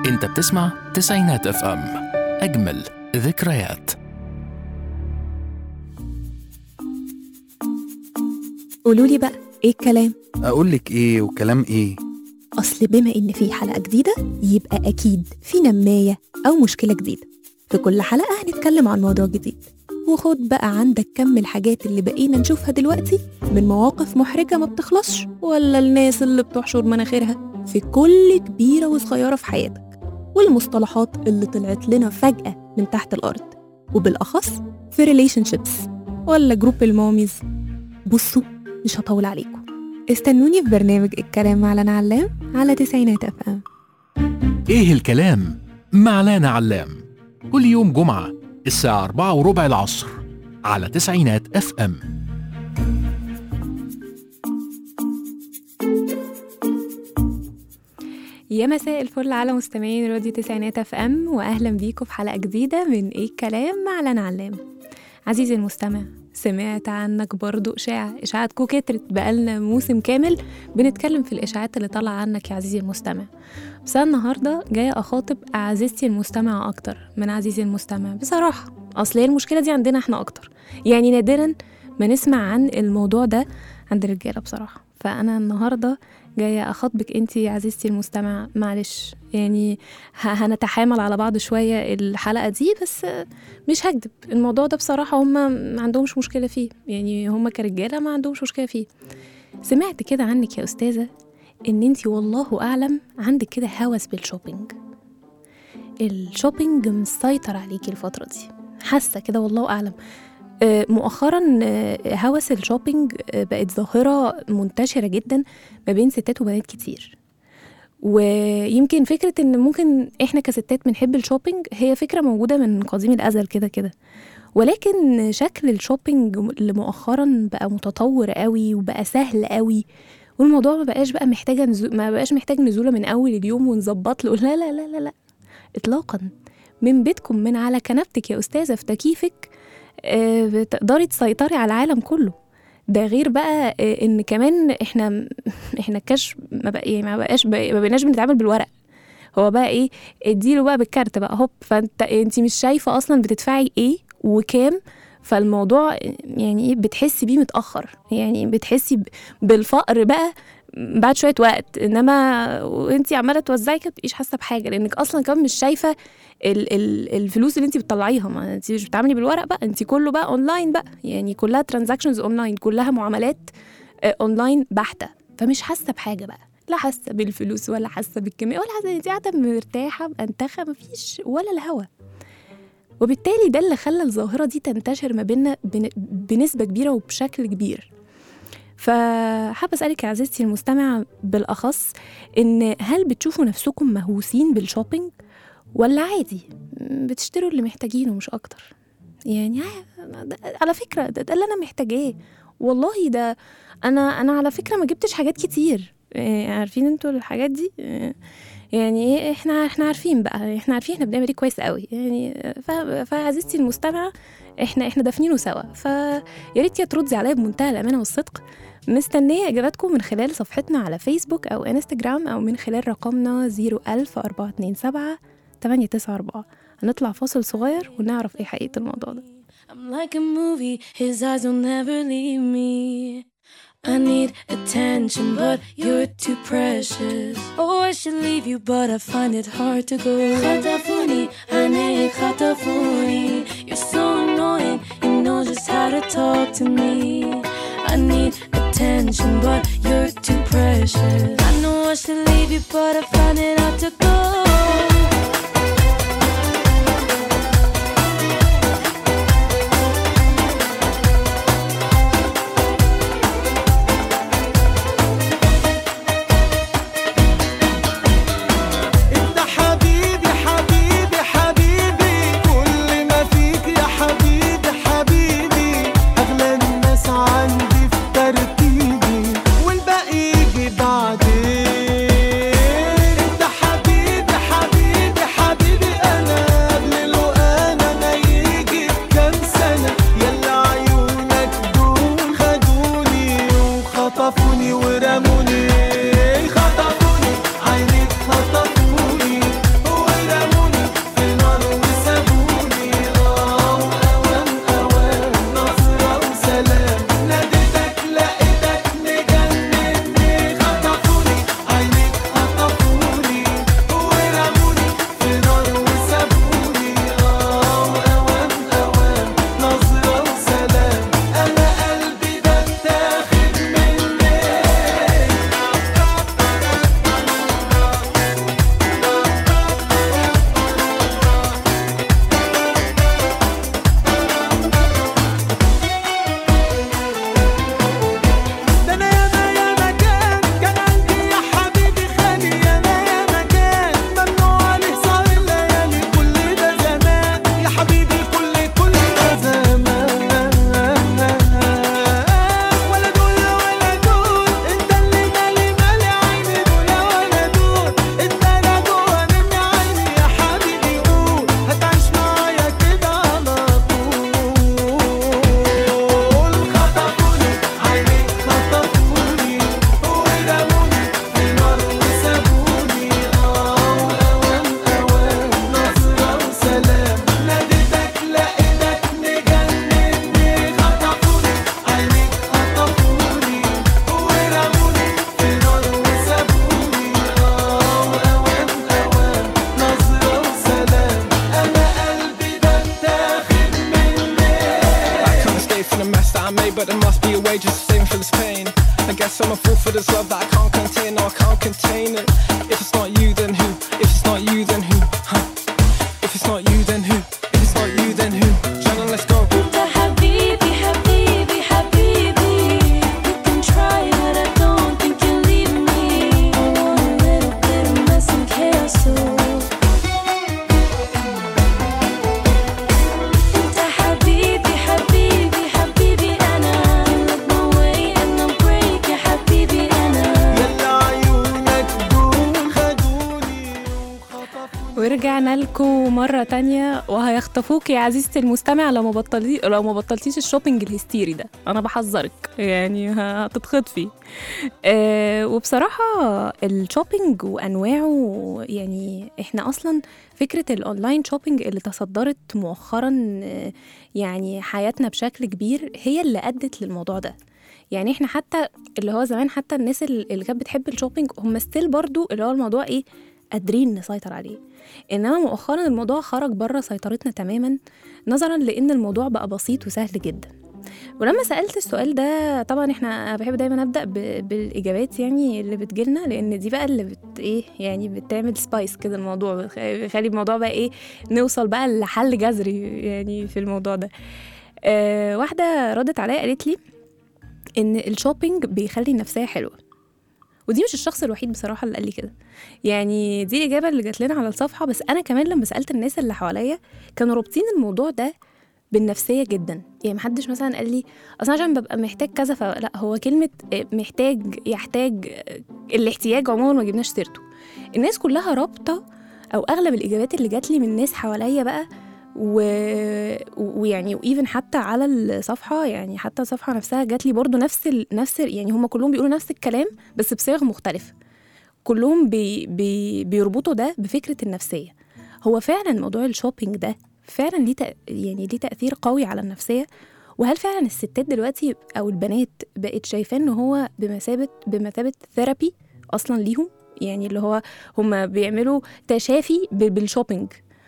انت بتسمع تسعينات اف ام اجمل ذكريات قولوا لي بقى ايه الكلام اقول لك ايه وكلام ايه اصل بما ان في حلقه جديده يبقى اكيد في نمايه او مشكله جديده في كل حلقه هنتكلم عن موضوع جديد وخد بقى عندك كم الحاجات اللي بقينا نشوفها دلوقتي من مواقف محرجه ما بتخلصش ولا الناس اللي بتحشر مناخيرها في كل كبيره وصغيره في حياتك والمصطلحات اللي طلعت لنا فجاه من تحت الارض وبالاخص في ريليشن شيبس ولا جروب الماميز بصوا مش هطول عليكم استنوني في برنامج الكلام مع لنا علام على تسعينات اف ام ايه الكلام مع لانا علام كل يوم جمعة الساعة أربعة وربع العصر على تسعينات اف ام يا مساء الفل على مستمعين راديو تسعينات اف ام واهلا بيكم في حلقه جديده من ايه الكلام مع لنا علام عزيزي المستمع سمعت عنك برضو إشاعة إشاعاتكو كترت بقالنا موسم كامل بنتكلم في الإشاعات اللي طالعة عنك يا عزيزي المستمع بس أنا النهاردة جاية أخاطب عزيزتي المستمع أكتر من عزيزي المستمع بصراحة أصل هي المشكلة دي عندنا إحنا أكتر يعني نادرا ما نسمع عن الموضوع ده عند الرجالة بصراحة فأنا النهاردة جاية أخاطبك أنت يا عزيزتي المستمع معلش يعني ه- هنتحامل على بعض شوية الحلقة دي بس مش هكدب الموضوع ده بصراحة هما ما عندهمش مشكلة فيه يعني هما كرجالة ما عندهمش مشكلة فيه سمعت كده عنك يا أستاذة إن أنتي والله أعلم عندك كده هوس بالشوبينج الشوبينج مسيطر عليكي الفترة دي حاسة كده والله أعلم آه، مؤخرا آه، هوس الشوبينج آه، بقت ظاهرة منتشرة جدا ما بين ستات وبنات كتير ويمكن فكرة ان ممكن احنا كستات بنحب الشوبينج هي فكرة موجودة من قديم الازل كده كده ولكن شكل الشوبينج اللي مؤخرا بقى متطور قوي وبقى سهل قوي والموضوع ما بقاش بقى محتاجة نزو... ما بقاش محتاج نزولة من اول اليوم ونظبط له لا لا لا لا لا اطلاقا من بيتكم من على كنبتك يا استاذة في تكييفك آه، بتقدري تسيطري على العالم كله ده غير بقى آه، ان كمان احنا احنا الكاش ما بقى يعني ما بقاش ما بقيناش بنتعامل بالورق هو بقى ايه اديله بقى بالكارت بقى هوب فانت انت مش شايفه اصلا بتدفعي ايه وكام فالموضوع يعني ايه بتحسي بيه متاخر يعني بتحسي ب- بالفقر بقى بعد شويه وقت انما وانت عماله توزعي كده متبقيش حاسه بحاجه لانك اصلا كمان مش شايفه ال ال الفلوس اللي انت بتطلعيها ما انت مش بتتعاملي بالورق بقى انت كله بقى اونلاين بقى يعني كلها ترانزاكشنز اونلاين كلها معاملات آه، اونلاين بحته فمش حاسه بحاجه بقى لا حاسه بالفلوس ولا حاسه بالكميه ولا حاسه انت قاعده مرتاحه منتخه مفيش ولا الهوا وبالتالي ده اللي خلى الظاهره دي تنتشر ما بيننا بن- بنسبه كبيره وبشكل كبير فحابة أسألك يا عزيزتي المستمع بالأخص إن هل بتشوفوا نفسكم مهووسين بالشوبينج ولا عادي بتشتروا اللي محتاجينه مش أكتر يعني ع- ده- على فكرة ده, ده اللي أنا محتاجاه والله ده أنا أنا على فكرة ما جبتش حاجات كتير إيه، عارفين انتوا الحاجات دي إيه، يعني إيه، احنا احنا عارفين بقى احنا عارفين احنا بنعمل ايه كويس قوي يعني ف- فعزيزتي المستمعة احنا احنا دافنينه سوا فيا ريت يا تردي عليا بمنتهى الامانه والصدق مستنيه اجاباتكم من خلال صفحتنا على فيسبوك او انستجرام او من خلال رقمنا 01427 894 هنطلع فاصل صغير ونعرف ايه حقيقه الموضوع ده I'm like a movie, his eyes will never leave me. I need attention, but you're too precious. Oh, I should leave you, but I find it hard to go. Khatafuni, honey, khatafuni. You're so annoying, you know just how to talk to me. I need attention, but you're too precious. I know I should leave you, but I find it hard to go. انت حبيبي حبيبي حبيبي كل ما فيك يا حبيبي حبيبي اغلى الناس عندي في ترتيبي والباقي يجي بعدين انت حبيبي حبيبي love that I can't contain, no, I can't contain it. If it's not you, then who? If it's not you, then who? Huh? If it's not you, then who? If it's not you, then who? Shannon, let's go. انت حبيبي حبيبي حبيبي You can try but I don't think you'll leave me I want a little bit of mess and chaos so انت حبيبي حبيبي حبيبي انا Look my way and I'll break يا حبيبي انا يلا عيونك دول خدوني وخطفوني ورجعنا لكم مرة تانية وهيخطفوك يا عزيزتي المستمع لو ما بطلتي لو ما بطلتيش الشوبينج الهستيري ده أنا بحذرك يعني هتتخطفي أه وبصراحة الشوبينج وأنواعه يعني إحنا أصلا فكرة الأونلاين شوبينج اللي تصدرت مؤخرا آه، يعني حياتنا بشكل كبير هي اللي أدت للموضوع ده يعني احنا حتى اللي هو زمان حتى الناس اللي كانت بتحب الشوبينج هم ستيل برضو اللي هو الموضوع ايه قادرين نسيطر عليه انما مؤخرا الموضوع خرج بره سيطرتنا تماما نظرا لان الموضوع بقى بسيط وسهل جدا ولما سالت السؤال ده طبعا احنا أنا بحب دايما ابدا ب- بالاجابات يعني اللي بتجيلنا لان دي بقى اللي بت ايه يعني بتعمل سبايس كده الموضوع بتخ- بيخلي الموضوع بقى ايه نوصل بقى لحل جذري يعني في الموضوع ده أه واحده ردت عليا قالت لي ان الشوبينج بيخلي النفسيه حلوه ودي مش الشخص الوحيد بصراحه اللي قال لي كده يعني دي الاجابه اللي جات لنا على الصفحه بس انا كمان لما سالت الناس اللي حواليا كانوا رابطين الموضوع ده بالنفسيه جدا يعني محدش مثلا قال لي اصل أنا عشان ببقى محتاج كذا فلا هو كلمه محتاج يحتاج الاحتياج عموما ما جبناش سيرته الناس كلها رابطه او اغلب الاجابات اللي جات لي من الناس حواليا بقى و... ويعني وايفن حتى على الصفحه يعني حتى الصفحه نفسها جات لي برضو نفس ال... نفس ال... يعني هم كلهم بيقولوا نفس الكلام بس بصيغ مختلفه كلهم بي... بي... بيربطوا ده بفكره النفسيه هو فعلا موضوع الشوبينج ده فعلا ليه تأ... يعني ليه تاثير قوي على النفسيه وهل فعلا الستات دلوقتي او البنات بقت شايفاه ان هو بمثابه بمثابه ثيرابي اصلا ليهم يعني اللي هو هم بيعملوا تشافي ب- بالشوبينج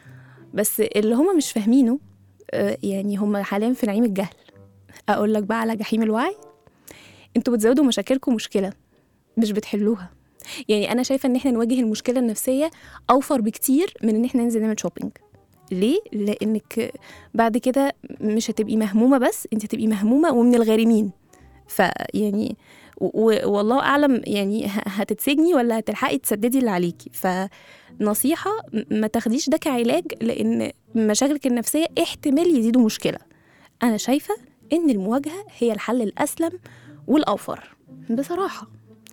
بس اللي هم مش فاهمينه آه، يعني هم حاليا في نعيم الجهل اقول لك بقى على جحيم الوعي انتوا بتزودوا مشاكلكم مشكله مش بتحلوها يعني انا شايفه ان احنا نواجه المشكله النفسيه اوفر بكتير من ان احنا ننزل نعمل شوبينج ليه لانك بعد كده مش هتبقي مهمومه بس انت هتبقي مهمومه ومن الغارمين فيعني و- و- والله اعلم يعني ه- هتتسجني ولا هتلحقي تسددي اللي عليكي فنصيحه م- ما تاخديش ده كعلاج لان مشاكلك النفسيه احتمال يزيدوا مشكله انا شايفه ان المواجهه هي الحل الاسلم والاوفر بصراحه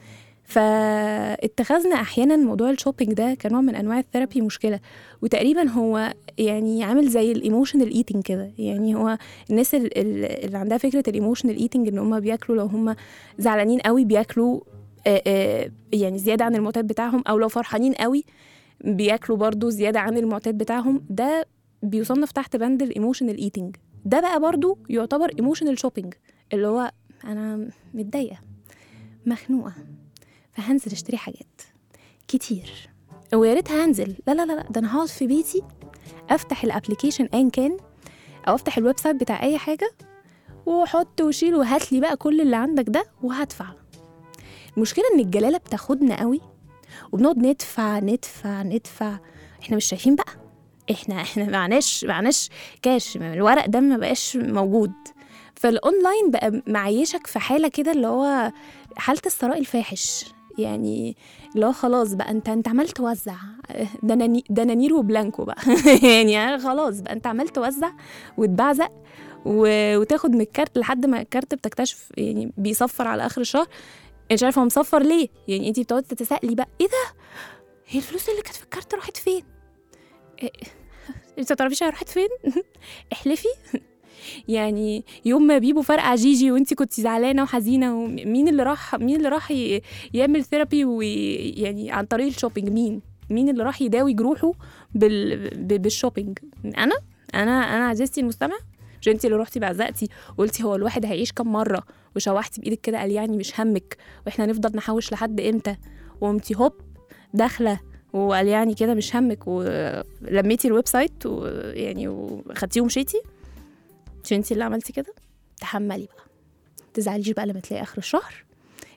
فاتخذنا احيانا موضوع الشوبينج ده كنوع من انواع الثيرابي مشكله وتقريبا هو يعني عامل زي الايموشنال ايتنج كده يعني هو الناس ال- ال- اللي عندها فكره الايموشنال ايتنج ان هم بياكلوا لو هم زعلانين قوي بياكلوا آه، آه، يعني زياده عن المعتاد بتاعهم او لو فرحانين قوي بياكلوا برضو زياده عن المعتاد بتاعهم ده بيصنف تحت بند الايموشنال ايتنج ده بقى برضو يعتبر ايموشنال شوبينج اللي هو انا متضايقه مخنوقه فهنزل اشتري حاجات كتير ويا ريتها هنزل لا لا لا لا، ده انا هقعد في بيتي افتح الابلكيشن ايا كان او افتح الويب سايت بتاع اي حاجه وحط وشيل وهات لي بقى كل اللي عندك ده وهدفع المشكله ان الجلاله بتاخدنا قوي وبنقعد ندفع ندفع ندفع احنا مش شايفين بقى احنا احنا معناش معناش كاش الورق ده ما بقاش موجود فالاونلاين بقى معيشك في حاله كده اللي هو حاله الثراء الفاحش يعني اللي هو خلاص بقى انت انت عمال توزع دناني- دنانير وبلانكو بقى يعني خلاص بقى انت عمال توزع وتبعزق و- وتاخد من الكارت لحد ما الكارت بتكتشف يعني بيصفر على اخر الشهر انت مش عارفه هو مصفر ليه يعني انت بتقعدي تتسائلي بقى ايه ده هي الفلوس اللي كانت في الكارت راحت فين إيه، انت ما تعرفيش هي راحت فين احلفي يعني يوم ما بيبو فرقع جيجي وانت كنت زعلانه وحزينه ومين اللي راح مين اللي راح ي- يعمل ثيرابي ويعني عن طريق الشوبينج مين مين اللي راح يداوي جروحه بال... ب- بالشوبينج انا انا انا عزيزتي المستمع مش انت اللي رحتي بعزقتي وقلتي هو الواحد هيعيش كام مره وشوحتي بايدك كده قال يعني مش همك واحنا هنفضل نحوش لحد امتى وقمتي هوب داخله وقال يعني كده مش همك ولميتي الويب سايت ويعني وخدتيه ومشيتي مش انت اللي عملتي كده تحملي بقى تزعليش بقى لما تلاقي اخر الشهر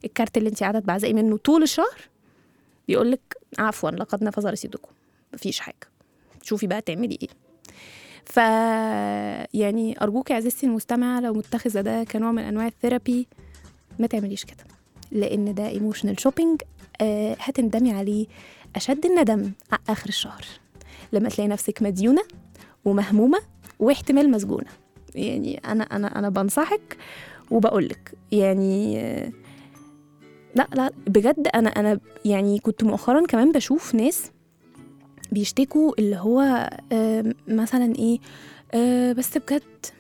الكارت اللي انت قاعده تبعزقي منه طول الشهر بيقول لك عفوا لقد نفذ رصيدكم مفيش حاجه شوفي بقى تعملي ايه ف يعني ارجوك يا عزيزتي المستمعه لو متخذه ده كنوع من انواع الثيرابي ما تعمليش كده لان ده ايموشنال شوبينج آه هتندمي عليه اشد الندم ع- اخر الشهر لما تلاقي نفسك مديونه ومهمومه واحتمال مسجونه يعني انا انا انا بنصحك وبقولك يعني آه، لا لا بجد انا انا يعني كنت مؤخرا كمان بشوف ناس بيشتكوا اللي هو آه، مثلا ايه آه، بس بجد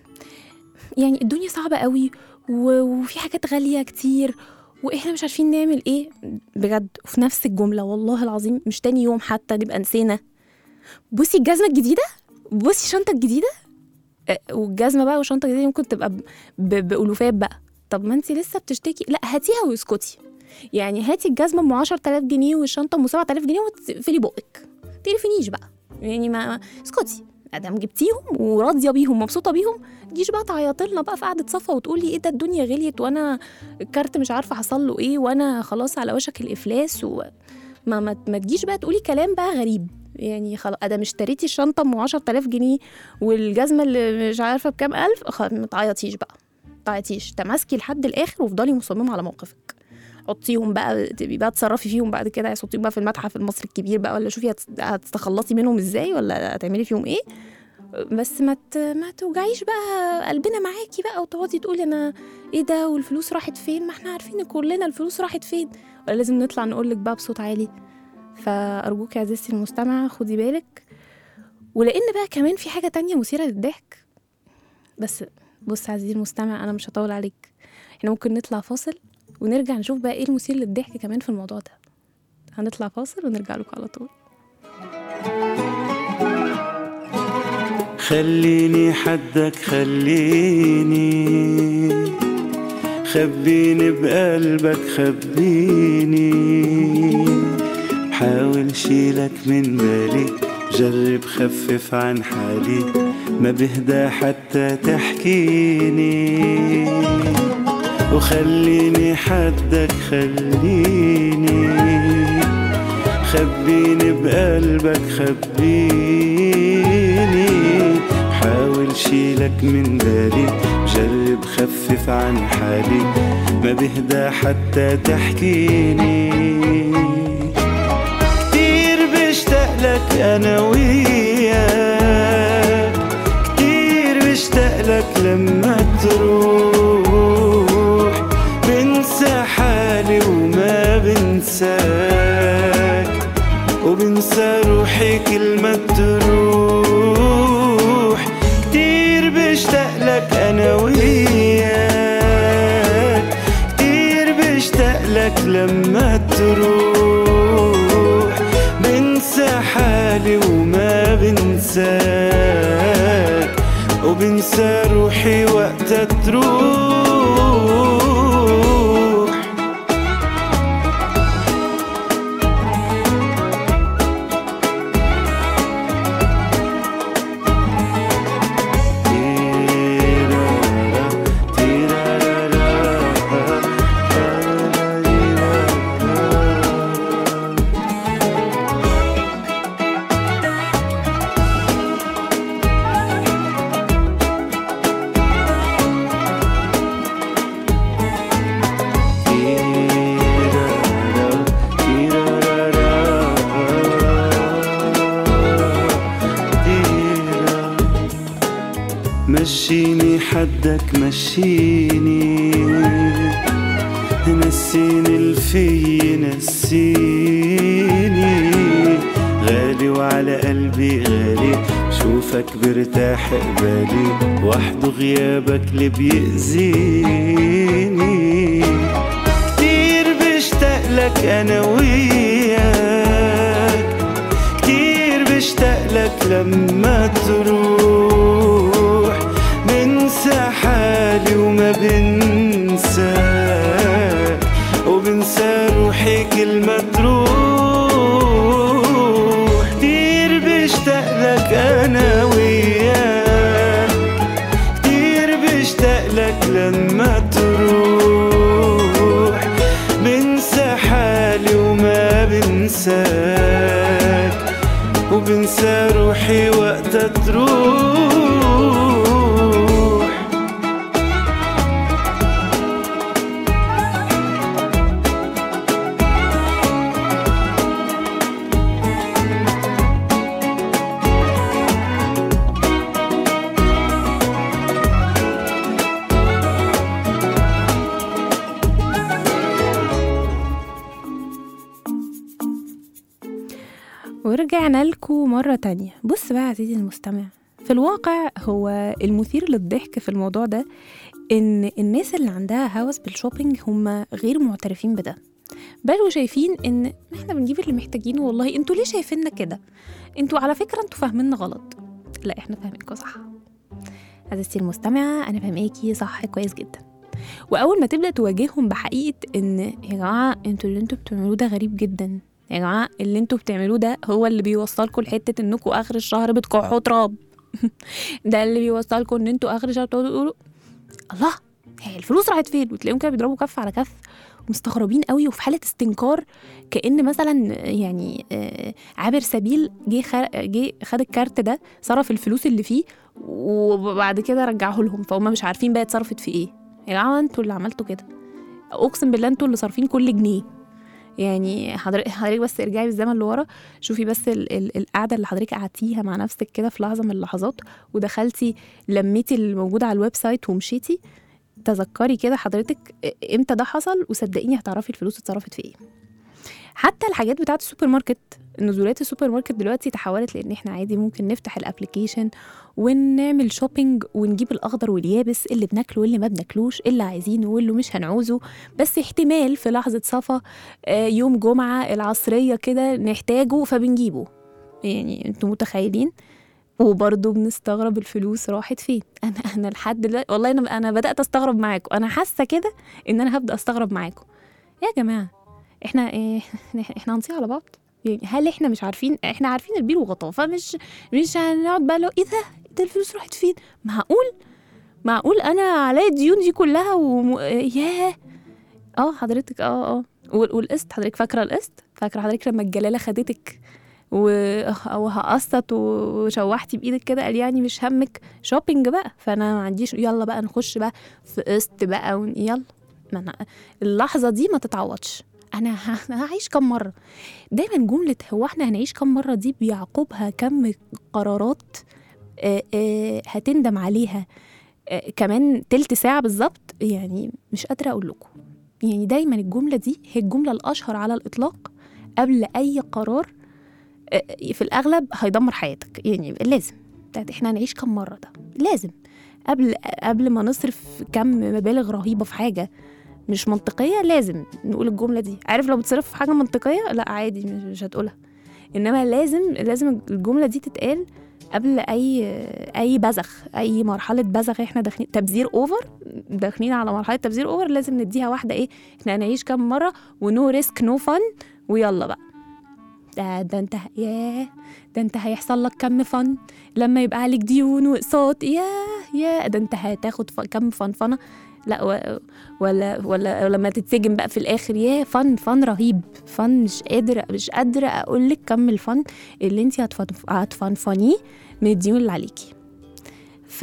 يعني الدنيا صعبة قوي و- وفي حاجات غالية كتير واحنا مش عارفين نعمل ايه بجد وفي نفس الجملة والله العظيم مش تاني يوم حتى نبقى نسينا بصي الجزمة الجديدة بصي الشنطة الجديدة آه، والجزمة بقى والشنطة الجديدة ممكن تبقى ب- ب- بألوفات بقى طب ما انت لسه بتشتكي لا هاتيها واسكتي يعني هاتي الجزمة ام 10000 جنيه والشنطة ام 7000 جنيه وتقفلي بقك تقرفنيش بقى يعني ما اسكتي ادام جبتيهم وراضيه بيهم مبسوطه بيهم تجيش بقى تعيطي لنا بقى في قعده صفا وتقولي ايه ده الدنيا غليت وانا الكارت مش عارفه حصل له ايه وانا خلاص على وشك الافلاس و ما ما, ما تجيش بقى تقولي كلام بقى غريب يعني خلاص ادام اشتريتي الشنطه ام 10000 جنيه والجزمه اللي مش عارفه بكام الف خلاص ما تعيطيش بقى ما تعيطيش تماسكي لحد الاخر وافضلي مصممه على موقفك حطيهم بقى تبقي بقى تصرفي فيهم بعد كده حطيهم بقى في المتحف المصري الكبير بقى ولا شوفي هت- هتتخلصي منهم ازاي ولا هتعملي فيهم ايه بس ما ت- ما توجعيش بقى قلبنا معاكي بقى وتقعدي تقولي انا ايه ده والفلوس راحت فين ما احنا عارفين كلنا الفلوس راحت فين ولا لازم نطلع نقول لك بقى بصوت عالي فارجوك يا عزيزتي المستمعه خدي بالك ولان بقى كمان في حاجه تانية مثيره للضحك بس بص عزيزي المستمع انا مش هطول عليك احنا ممكن نطلع فاصل ونرجع نشوف بقى ايه المثير للضحك كمان في الموضوع ده هنطلع فاصل ونرجع لكم على طول خليني حدك خليني خبيني بقلبك خبيني حاول شيلك من بالي جرب خفف عن حالي ما بهدى حتى تحكيني وخليني حدك خليني خبيني بقلبك خبيني حاول شيلك من بالي جرب خفف عن حالي ما بهدى حتى تحكيني كتير بشتاق لك انا وياك كتير بشتاق لك لما تروح بنسى حالي وما بنساك وبنسى روحي كل ما تروح كتير بشتاق لك انا وياك كتير بشتاق لك لما تروح بنسى حالي وما بنساك وبنسى روحي وقتها تروح مشيني حدك مشيني نسيني الفي نسيني غالي وعلى قلبي غالي شوفك برتاح قبالي وحده غيابك اللي بيأذيني كتير بشتاق لك انا وياك كتير بشتاق لك لما تروح بنسى حالي وما بنساك وبنسى روحي كل ما تروح كتير بشتاق لك انا وياك كتير بشتاق لك لما تروح تروح ورجعنا لكم مرة تانية بص بقى يا عزيزي المستمع في الواقع هو المثير للضحك في الموضوع ده إن الناس اللي عندها هوس بالشوبينج هم غير معترفين بده بل وشايفين إن إحنا بنجيب اللي محتاجينه والله انتوا ليه شايفيننا كده انتوا على فكرة انتوا فاهميننا غلط لا إحنا فاهمينكوا صح عزيزتي المستمعة أنا فاهماكي صح كويس جدا وأول ما تبدأ تواجههم بحقيقة إن يا جماعة انتوا اللي انتوا بتعملوه ده غريب جدا يا جماعة اللي انتوا بتعملوه ده هو اللي بيوصلكوا لحتة انكم آخر الشهر بتكحوا تراب ده اللي بيوصلكوا ان انتوا آخر الشهر بتقعدوا تقولوا الله هي الفلوس راحت فين وتلاقيهم كده بيضربوا كف على كف ومستغربين قوي وفي حالة استنكار كأن مثلا يعني آه، عابر سبيل جه خ- جه خد الكارت ده صرف الفلوس اللي فيه وبعد كده رجعه لهم فهم مش عارفين بقى اتصرفت في ايه يا جماعة انتوا اللي عملتوا كده اقسم بالله انتوا اللي صارفين كل جنيه يعني حضرتك حضرتك بس ارجعي بالزمن لورا شوفي بس ال ال القعده اللي حضرتك قعدتيها مع نفسك كده في لحظه من اللحظات ودخلتي لميتي اللي موجود على الويب سايت ومشيتي تذكري كده حضرتك امتى ده حصل وصدقيني هتعرفي الفلوس اتصرفت في ايه حتى الحاجات بتاعت السوبر ماركت نزولات السوبر ماركت دلوقتي تحولت لان احنا عادي ممكن نفتح الابلكيشن ونعمل شوبينج ونجيب الاخضر واليابس اللي بناكله واللي ما بناكلوش اللي عايزينه واللي مش هنعوزه بس احتمال في لحظه صفا آه، يوم جمعه العصريه كده نحتاجه فبنجيبه يعني انتوا متخيلين وبرضه بنستغرب الفلوس راحت فين انا انا لحد دلوقتي والله انا انا بدات استغرب معاكم انا حاسه كده ان انا هبدا استغرب معاكم يا جماعه احنا إيه احنا هنصيع على بعض يعني هل احنا مش عارفين احنا عارفين البير وغطاه فمش مش هنقعد بقى لو ايه ده ده الفلوس راحت فين معقول معقول انا عليا الديون دي كلها وم... ياه اه حضرتك اه اه وال- والقسط حضرتك فاكره القسط فاكره حضرتك لما الجلاله خدتك و... او هقسط وشوحتي بايدك كده قال يعني مش همك شوبينج بقى فانا ما عنديش يلا بقى نخش بقى في قسط بقى ون... يلا ما أنا... اللحظه دي ما تتعوضش انا ه... أنا هعيش كم مره دايما جمله هو احنا هنعيش كم مره دي بيعقبها كم قرارات آه، آه، هتندم عليها آه، كمان تلت ساعة بالظبط يعني مش قادرة أقول لكم يعني دايما الجملة دي هي الجملة الأشهر على الإطلاق قبل أي قرار آه، في الأغلب هيدمر حياتك يعني لازم بتاعت إحنا هنعيش كم مرة ده لازم قبل قبل ما نصرف كم مبالغ رهيبة في حاجة مش منطقية لازم نقول الجملة دي عارف لو بتصرف في حاجة منطقية لا عادي مش, مش هتقولها إنما لازم لازم الجملة دي تتقال قبل اي اي بذخ اي مرحله بذخ احنا داخلين تبذير اوفر داخلين على مرحله تبذير اوفر لازم نديها واحده ايه احنا هنعيش كام مره ونو ريسك نو فن ويلا بقى ده ده انت ياه ده انت هيحصل لك كم فن لما يبقى عليك ديون واقساط ياه ياه ده انت هتاخد ف- كم فنفنه لا و- ولا ولا لما تتسجن بقى في الاخر ياه فن فن رهيب فن مش قادره مش قادره اقول لك كم الفن اللي انت هتفن- هتفنفنيه من الديون اللي عليكي ف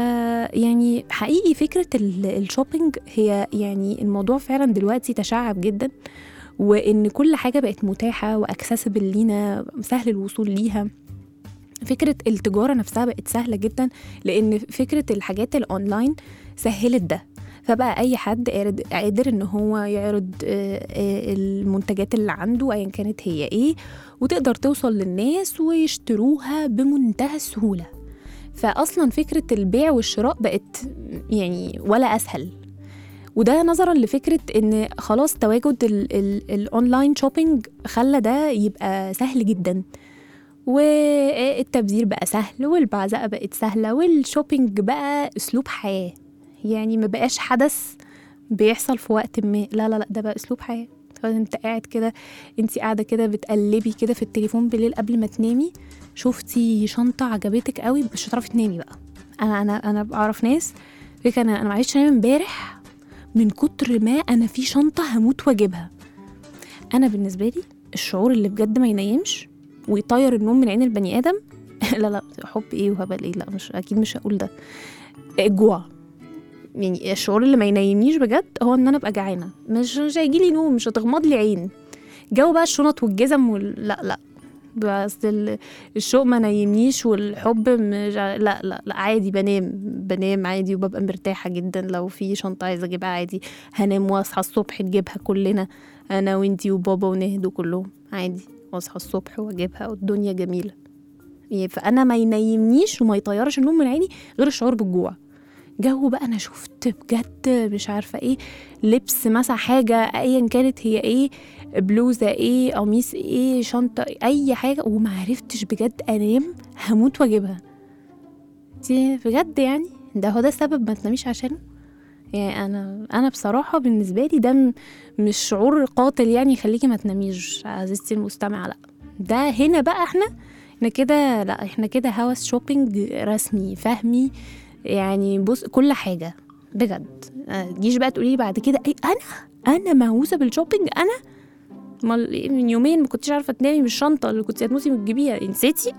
يعني حقيقي فكرة ال- الشوبينج هي يعني الموضوع فعلا دلوقتي تشعب جدا وإن كل حاجة بقت متاحة وأكسسبل لينا سهل الوصول ليها فكرة التجارة نفسها بقت سهلة جدا لأن فكرة الحاجات الأونلاين سهلت ده فبقى أي حد قادر- قادر إن هو يعرض آه، آه، المنتجات اللي عنده أيا كانت هي إيه وتقدر توصل للناس ويشتروها بمنتهى السهولة فأصلا فكرة البيع والشراء بقت يعني ولا أسهل وده نظرا لفكرة إن خلاص تواجد ال- ال- الأونلاين شوبينج خلى ده يبقى سهل جدا والتبذير بقى سهل والبعزقة بقت سهلة والشوبينج بقى أسلوب حياة يعني ما بقاش حدث بيحصل في وقت ما لا لا لا ده بقى أسلوب حياة انت قاعد كده انت قاعده كده بتقلبي كده في التليفون بالليل قبل ما تنامي شفتي شنطه عجبتك قوي مش هتعرفي تنامي بقى انا انا انا بعرف ناس فكرة انا انا معرفتش انام امبارح من كتر ما انا في شنطه هموت واجيبها انا بالنسبه لي الشعور اللي بجد ما ينيمش ويطير النوم من عين البني ادم لا لا حب ايه وهبل ايه لا مش اكيد مش هقول ده الجوع يعني الشعور اللي ما ينيمنيش بجد هو ان انا ابقى جعانه مش مش هيجي لي نوم مش هتغمض لي عين جو بقى الشنط والجزم وال... لا لا بس ال- الشوق ما نيمنيش والحب مش ع- لا لا لا عادي بنام بنام عادي وببقى مرتاحة جدا لو في شنطة عايزة اجيبها عادي هنام واصحى الصبح نجيبها كلنا انا وانتي وبابا ونهد كلهم عادي واصحى الصبح واجيبها والدنيا جميلة يعني فانا ما ينيمنيش وما يطيرش النوم من عيني غير الشعور بالجوع جو بقى انا شفت بجد مش عارفه ايه لبس مثلا حاجه ايا كانت هي ايه بلوزه ايه قميص ايه شنطه اي حاجه وما عرفتش بجد انام هموت واجيبها دي بجد يعني ده هو ده السبب ما تناميش عشانه يعني انا انا بصراحه بالنسبه لي ده م- مش شعور قاتل يعني يخليكي ما تناميش عزيزتي المستمعه لا ده هنا بقى احنا احنا كده لا احنا كده هوس شوبينج رسمي فهمي يعني بص كل حاجه بجد آه، تجيش بقى تقولي لي بعد كده اي انا انا مهووسه بالشوبينج انا امال إيه من يومين ما كنتش عارفه تنامي من الشنطه اللي كنت هتموسي وتجيبيها نسيتي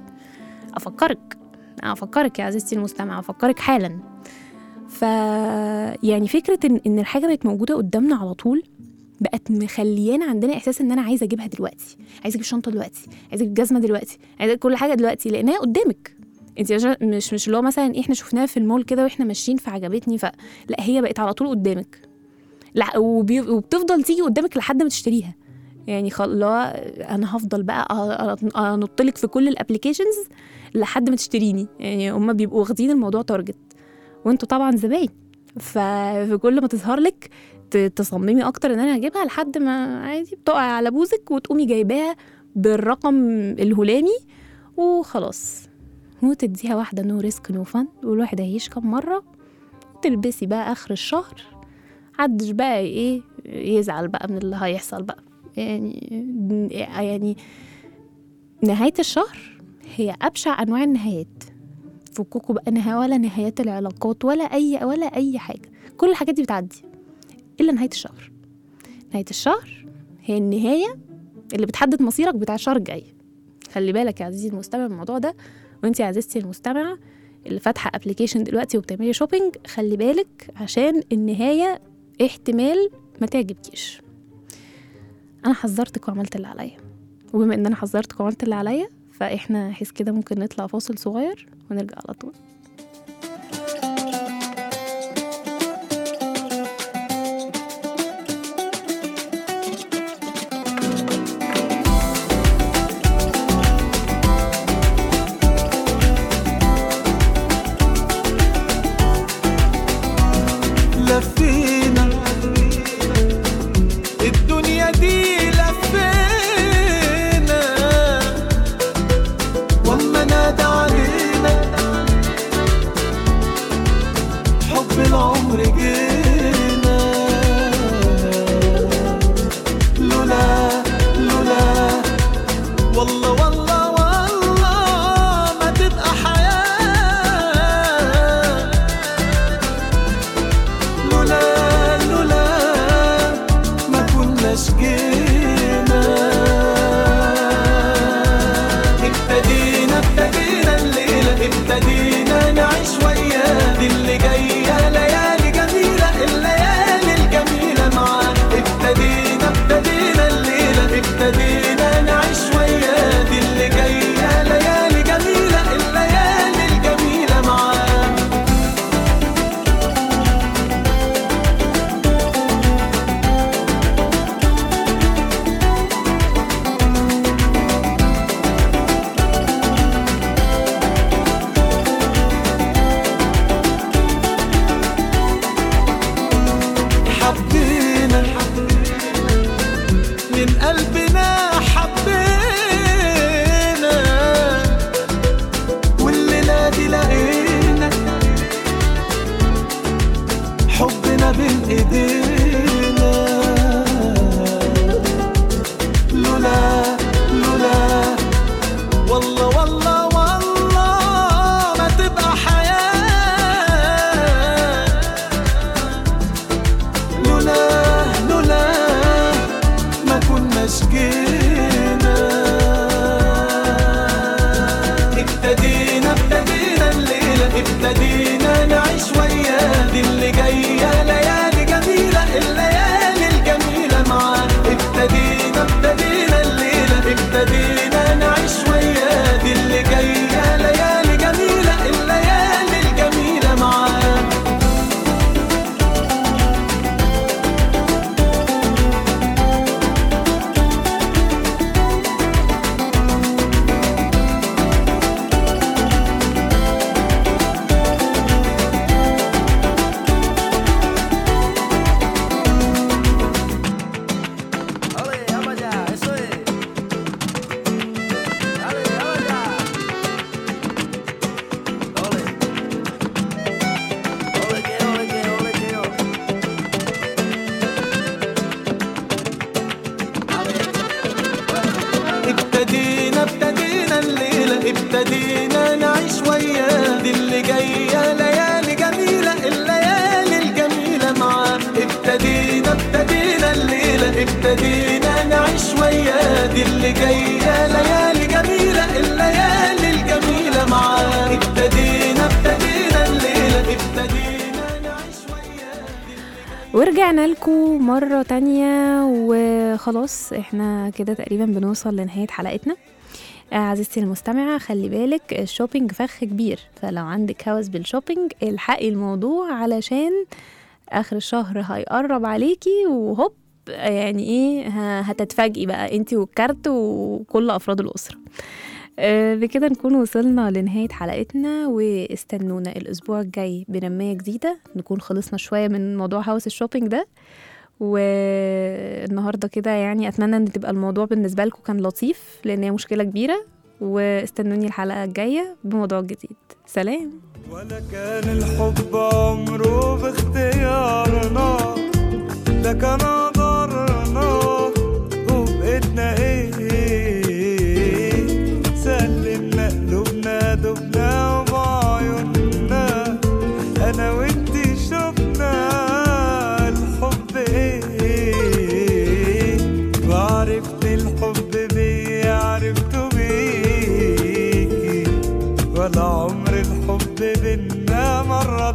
افكرك افكرك يا عزيزتي المستمعه افكرك حالا ف يعني فكره ان ان الحاجه بقت موجوده قدامنا على طول بقت مخليانا عندنا احساس ان انا عايزه اجيبها دلوقتي عايزه اجيب شنطه دلوقتي عايزه اجيب جزمه دلوقتي عايزه أجيب كل حاجه دلوقتي لانها قدامك انت مش مش مش اللي هو مثلا احنا شفناها في المول كده واحنا ماشيين فعجبتني ف لا هي بقت على طول قدامك لا وبي... وبتفضل تيجي قدامك لحد ما تشتريها يعني خل... لو انا هفضل بقى أ- أ- انط لك في كل الابلكيشنز لحد ما تشتريني يعني هم بيبقوا واخدين الموضوع تارجت وانتوا طبعا زباين ففي كل ما تظهر لك ت- تصممي اكتر ان انا هجيبها لحد ما عادي بتقع على بوزك وتقومي جايباها بالرقم الهلامي وخلاص وتديها واحدة نو ريسك نو فن والواحد هيعيش كم مرة وتلبسي بقى آخر الشهر محدش بقى ايه يزعل بقى من اللي هيحصل بقى يعني يعني نهاية الشهر هي أبشع أنواع النهايات فكوكوا بقى نهاية ولا نهايات العلاقات ولا أي ولا أي حاجة كل الحاجات دي بتعدي إلا نهاية الشهر نهاية الشهر هي النهاية اللي بتحدد مصيرك بتاع الشهر الجاي خلي بالك يا عزيزي المستمع من الموضوع ده وانت يا عزيزتي المستمعة اللي فاتحة ابلكيشن دلوقتي وبتعملي شوبينج خلي بالك عشان النهاية احتمال ما تعجبكيش انا حذرتك وعملت اللي عليا وبما ان انا حذرتك وعملت اللي عليا فاحنا حس كده ممكن نطلع فاصل صغير ونرجع على طول لفينا الدنيا دي لفينا واما نادى علينا حب العمر جينا لولا لولا والله والله والله ما تبقى حياه لولا لولا ما كناش جينا ابتدينا ابتدينا الليلة ابتدينا نعيش وياه دي اللي جاية ليالي جميلة الليالي الجميلة معاه ابتدينا ابتدينا الليلة ابتدينا نعيش وياه دي اللي جاية ليالي جميلة الليالي الجميلة معاه حبينا من قلبنا حبينا والليلة دي لقينا حبنا بين ايدينا لولا لولا والله والله والله ما تبقى حياه لولا لولا ما كناش جينا ابتدينا دي اللي جاية ليالي جميلة الليالي الجميلة معاه ابتدينا ابتدينا الليلة ابتدينا نعيش وياه دي اللي جاية ليالي جميلة الليالي الجميلة معاه ابتدينا ابتدينا الليلة ابتدينا نعيش وياه دي اللي جاية ليالي جميلة الليالي الجميلة معاه ابتدينا ابتدينا الليلة ابتدينا نعيش وياه دي اللي جاية ليالي جميلة الليالي الجميلة معاه ابتدينا ابتدينا الليلة ابتدينا نعيش وياه ورجعنا لكم مرة تانية وخلاص احنا كده تقريبا بنوصل لنهاية حلقتنا آه، عزيزتي المستمعة خلي بالك الشوبينج فخ كبير فلو عندك هوس بالشوبينج الحقي الموضوع علشان آخر الشهر هيقرب عليكي وهوب يعني ايه ه- هتتفاجئي بقى انتي والكارت وكل أفراد الأسرة آه، بكده نكون وصلنا لنهاية حلقتنا واستنونا الأسبوع الجاي بنماية جديدة نكون خلصنا شوية من موضوع هاوس الشوبينج ده والنهاردة كده يعني أتمنى أن تبقى الموضوع بالنسبة لكم كان لطيف لأن هي مشكلة كبيرة واستنوني الحلقة الجاية بموضوع جديد سلام ولا كان الحب عمره باختيارنا ده كان قدرنا وبقيتنا ايه سلمنا قلوبنا دبنا وبعيوننا انا وانتي شفنا الحب ايه وعرفت الحب بيه عرفته بيكي ولا عمر الحب بينا مرة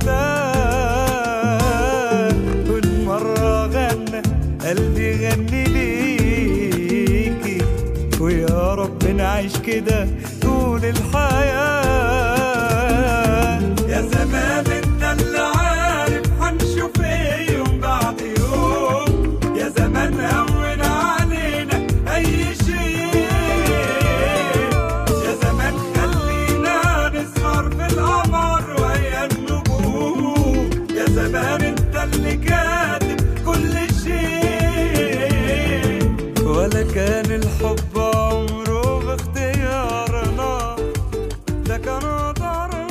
تاني كل مرة غنى قلبي غني ليكي ويا رب نعيش كده طول الحياة يا زمان انت اللي عارف هنشوف ايه يوم بعد يوم يا زمان هون علينا اي شيء يا زمان خلينا نسهر في القمر ويا النجوم يا زمان انت اللي كاتب كل شيء ولا كان الحب عمره باختيارنا ده كان قدرنا